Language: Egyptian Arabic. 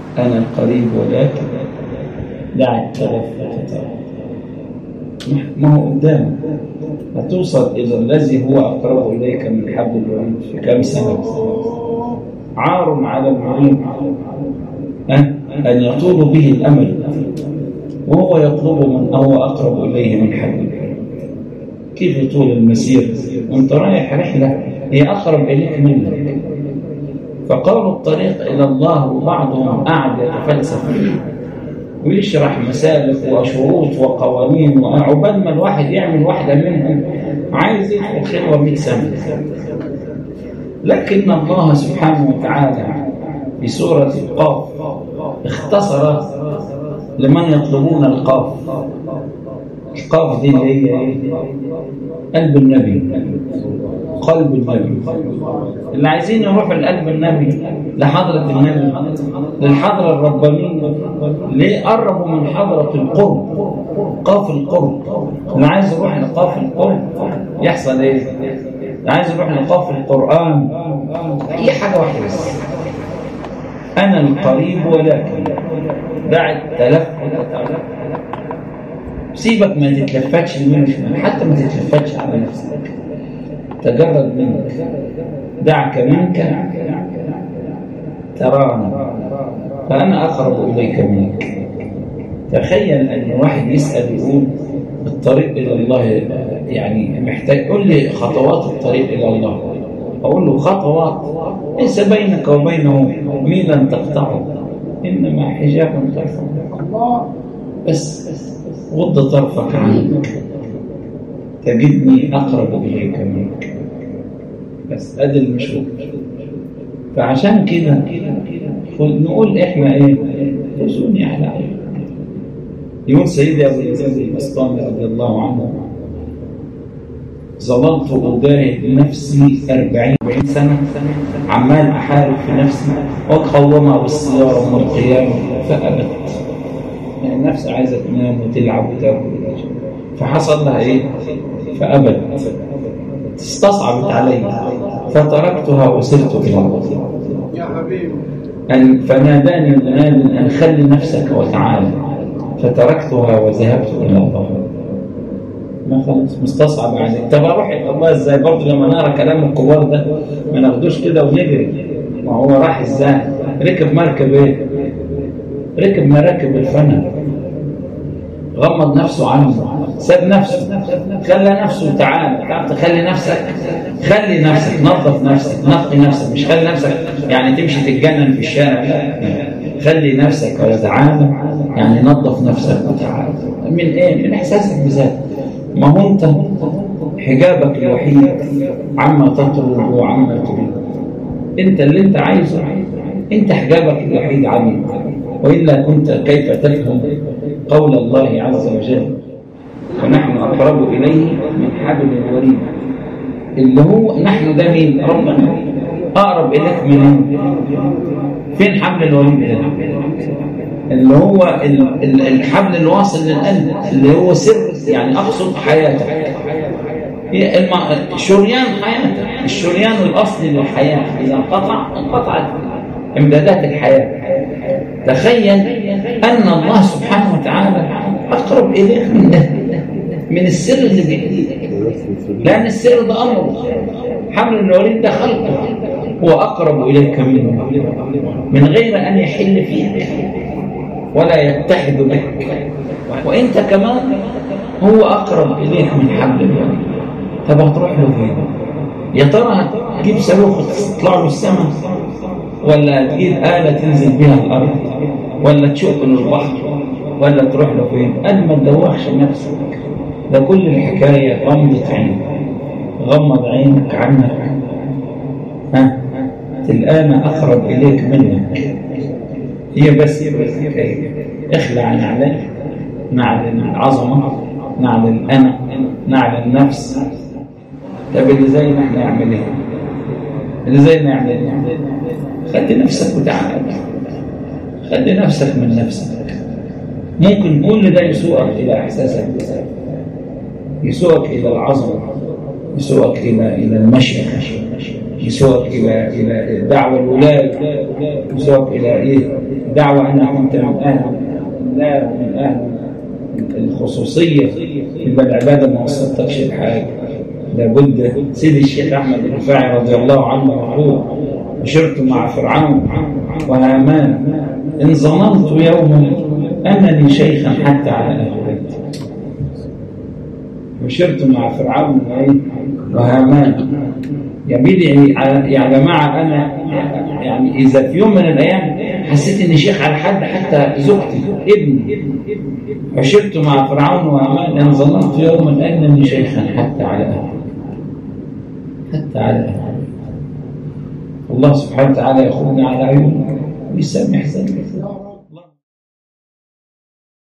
أنا قريب ولكن دع التلفت ما هو قدامك هتوصل إلى الذي هو أقرب إليك من حبل الوريد في كم سنة عار على المريض أن يطول به الأمل وهو يطلب من هو أقرب إليه من حبل كيف يطول المسير وانت رايح رحلة هي أقرب إليك منك فقالوا الطريق إلى الله وبعضهم قاعد يتفلسف ويشرح مسالك وشروط وقوانين وعقبال ما الواحد يعمل واحدة منهم عايز يدخل خلوة 100 سنة لكن الله سبحانه وتعالى في سورة القاف اختصر لمن يطلبون القاف القاف دي اللي هي ايه؟ قلب النبي قلب النبي اللي عايزين يروحوا لقلب النبي لحضرة النبي للحضرة الربانية ليه قربوا من حضرة القرب قاف القرب اللي عايز يروح لقاف القرب يحصل ايه؟ اللي عايز يروح لقاف القرآن اي حاجة واحدة بس أنا القريب ولكن دع التلفت سيبك ما تتلفتش يمين وشمال حتى ما تتلفتش على نفسك تجرد منك دعك منك ترانا فأنا أقرب إليك منك تخيل أن واحد يسأل يقول الطريق إلى الله يعني محتاج قول لي خطوات الطريق إلى الله أقول له خطوات ليس بينك وبينه ميلا تقطعه إنما حجاب ترفع الله بس غض طرفك عنك تجدني أقرب إليك منك بس أدي المشروع فعشان كده نقول إحنا إيه خذوني على عينك يقول سيدي أبو الإزاز البسطامي رضي الله عنه ظللت أجاهد نفسي أربعين سنة عمال أحارب في نفسي وأقومها بالصيام والقيام فأبت يعني النفس عايزة تنام وتلعب وتاكل فحصل لها إيه؟ فأبت استصعبت علي فتركتها وسرت إلى الله يا حبيبي أن فناداني مناد أن خلي نفسك وتعالى فتركتها وذهبت إلى الله ما خلاص مستصعب عليك طب اروح الى الله ازاي برضه لما نقرا كلام الكبار ده ما ناخدوش كده ونجري ما هو راح ازاي ركب مركب ايه ركب مراكب الفن غمض نفسه عنه ساب نفسه خلى نفسه تعالى تعرف تخلي نفسك خلي نفسك نظف نفسك نقي نفسك مش خلي نفسك يعني تمشي تتجنن في الشارع لا خلي نفسك وتعالى يعني نظف نفسك وتعالى من ايه من احساسك بذاتك ما هو انت حجابك الوحيد عما تطلب وعما تريد انت اللي انت عايزه انت حجابك الوحيد عنه والا كنت كيف تفهم قول الله عز وجل ونحن اقرب اليه من حبل الوريد اللي هو نحن ده مين ربنا اقرب اليك من فين حبل الوريد ده اللي هو الحبل الواصل للقلب اللي هو سر يعني اقصد حياتك هي الم... شريان حياتك الشريان الاصلي للحياه اذا انقطع انقطعت امدادات الحياه تخيل ان الله سبحانه وتعالى اقرب اليك من ده من السر اللي بايديك لان السر ده امره حمل الوريد ده خلقه هو اقرب اليك منه من غير ان يحل فيك ولا يتحد بك وانت كمان هو اقرب اليك من حبل الوريد طب هتروح له فين يا ترى تجيب صاروخ تطلع له السماء ولا تجيب آلة تنزل بها الأرض ولا تشق له البحر ولا تروح له فين قال ما تدوخش نفسك ده كل الحكاية غمضة عينك غمض عينك عنك ها تلقانا أقرب إليك منك هي بس الحكاية اخلع نعلك نعلن العظمة نعلن الأنا نعلن النفس طب اللي زينا احنا يعمل ايه؟ اللي زينا يعمل ايه؟ خلي نفسك وتعالى خلي نفسك من نفسك ممكن كل ده يسوقك الى احساسك بذلك يسوقك الى العظمه يسوقك الى الى المشي يسوق إلى إلى الدعوة الولاية يسوق إلى إيه دعوة أنك أنت من أهل الله ومن أهل الخصوصية يبقى العبادة ما وصلتكش لحاجة لابد سيدي الشيخ أحمد الرفاعي رضي الله عنه يقول عشرت مع فرعون وهامان إن ظننت يوما أنني شيخا حتى على أهل بيتي عشرت مع فرعون وهامان يا بيدي يا جماعة أنا يعني إذا في يوم من الأيام حسيت إني شيخ على حد حتى زوجتي ابني عشرت مع فرعون وهامان إن ظننت يوما أنني شيخا حتى على أهل حتى على أهل الله سبحانه وتعالى يخرجنا على عيوننا ويسامح ذنبنا